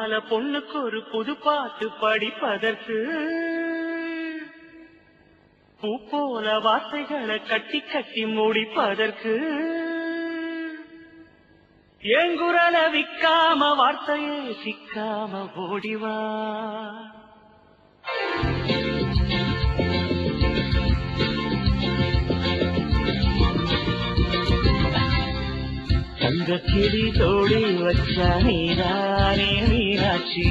பூமால பொண்ணுக்கு ஒரு புது பாட்டு படிப்பதற்கு பூ போல வார்த்தைகளை கட்டி கட்டி முடிப்பதற்கு ஏங்குரல விக்காம வார்த்தையே சிக்காம ஓடிவா தங்க கிளி தோடி வச்ச நீரானே மீனாட்சி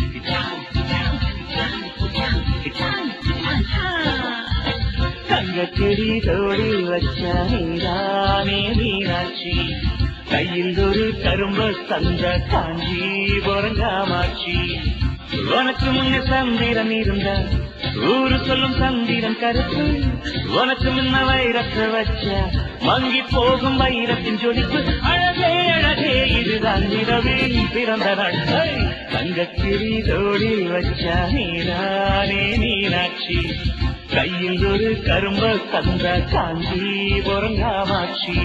தங்க கிளி தோடி வச்ச நீரானே மீனாட்சி கையில் ஒரு கரும்பு தந்த காஞ்சி பொறங்காமாட்சி உனக்கு முன்ன சந்திரன் இருந்த ஊரு சொல்லும் சந்திரன் கருப்பு உனக்கு முன்ன வைரத்தை வச்ச மங்கி போகும் வைரத்தின் ஜொலிப்பு அழகே அழகே இதுதான் நிறவில் பிறந்த நாள் தங்கக்கிரி தோடி வச்ச நீரானே மீனாட்சி கையில் ஒரு கரும்ப தந்த காஞ்சி பொறங்காமாட்சி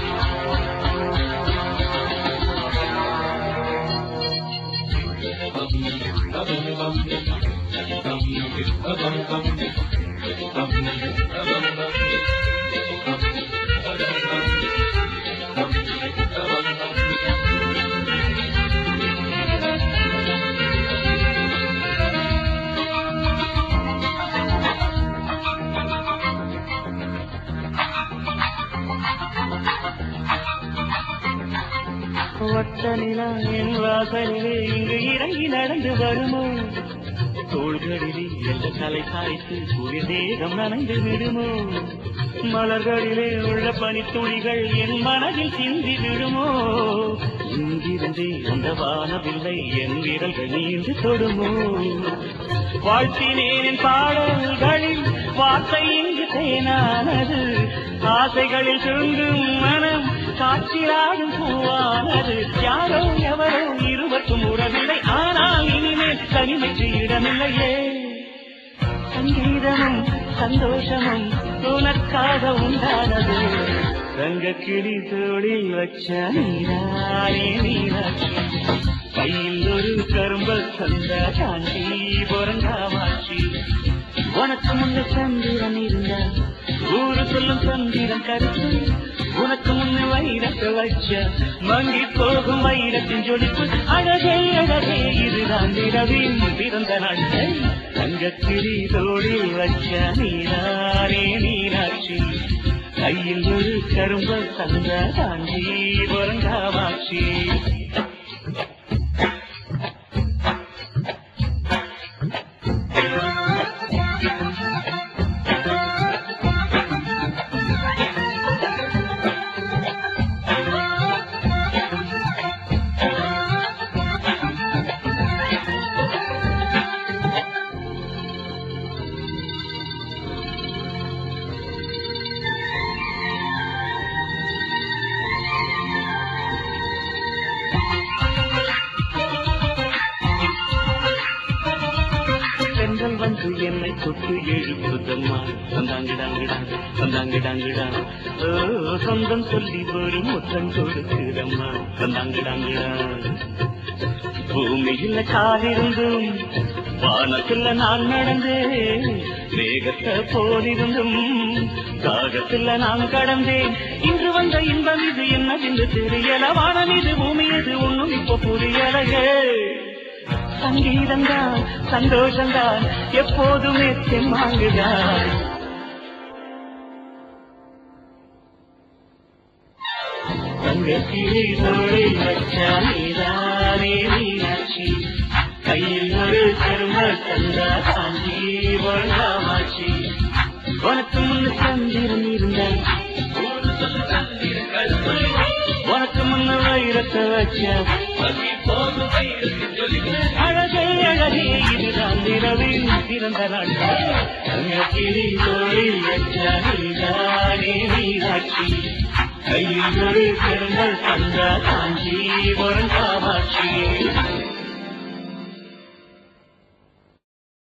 வட்ட நிலா என் வாசலிலே இங்கு இறங்கி நடந்து வருமோ தோள்களிலே எந்த தலை சாய்த்து சூரிய தேகம் நனைந்து விடுமோ மலர்களிலே உள்ள பனித்துளிகள் என் மனதில் சிந்தி விடுமோ இங்கிருந்தே அந்த வானவில்லை என் விரல்கள் நீந்து தொடுமோ வாழ்த்தினேன் என் பாடல்களில் வார்த்தை இங்கு தேனானது ஆசைகளில் சுருங்கும் மனம் காற்றிலாடும் பூவானது யாரோ எவரோ இருவருக்கும் உறவில்லை ஆனால் இனிமேல் தனிமைக்கு இடமில்லையே சங்கீதமும் சந்தோஷமும் உனக்காக உண்டானது ரங்க கிளி தோளில் வச்ச நீரானே மீனாட்சி கையில் ஒரு கரும்ப சந்த காஞ்சி பொறங்காமாட்சி உனக்கு முன்ன சந்திரன் இருந்த ஊரு சொல்லும் சந்திரன் கருத்து உனக்கு முன்ன வைரத்தை வச்ச மங்கி போகும் வைரத்தின் ஜொலிப்பு அழகே அழகே இதுதான் நிலவின் பிறந்த நாட்கள் தங்கக்கிளி தோளில் வச்ச நீரானே மீனாட்சி கையில் ஒரு கரும்ப தந்த காஞ்சி பொறங்காமாட்சி பெண்கள் வந்து என்னை தொட்டு எழுப்புதம்மா சொந்தாங்கிடாங்கிடா சொந்தாங்கிடாங்கிடா ஓ சொந்தம் சொல்லி ஒரு முத்தம் கொடுக்குதம்மா சொந்தாங்கிடாங்கிடா பூமியில காலிருந்தும் வானத்துல நான் நடந்தேன் வேகத்தை போலிருந்தும் காகத்துல நான் கடந்தேன் இன்று வந்த இன்பம் இது என்னதென்று தெரியல வானம் இது பூமி இது ஒண்ணும் இப்ப புரியலையே சங்கீதம்தான் சந்தோஷம்தான் எப்போதுமே தெம்மாங்குதான் தங்கத்திலே தோழி வச்சா நீதானே மீனாட்சி கையில் ஒரு கரும தந்தா காஞ்சி வழங்காமாட்சி உனக்கு முன்ன சந்திரன் இருந்தான் உனக்கு முன்ன வைரத்தை வச்ச அழகே அழகே இதுதான் நிலவில் பிறந்த நாள் தங்கக்கிளி தோழில் வச்ச நீதானே மீனாட்சி கையில் ஒரு பெருங்கள் தந்த காஞ்சி பொறங்காமாட்சி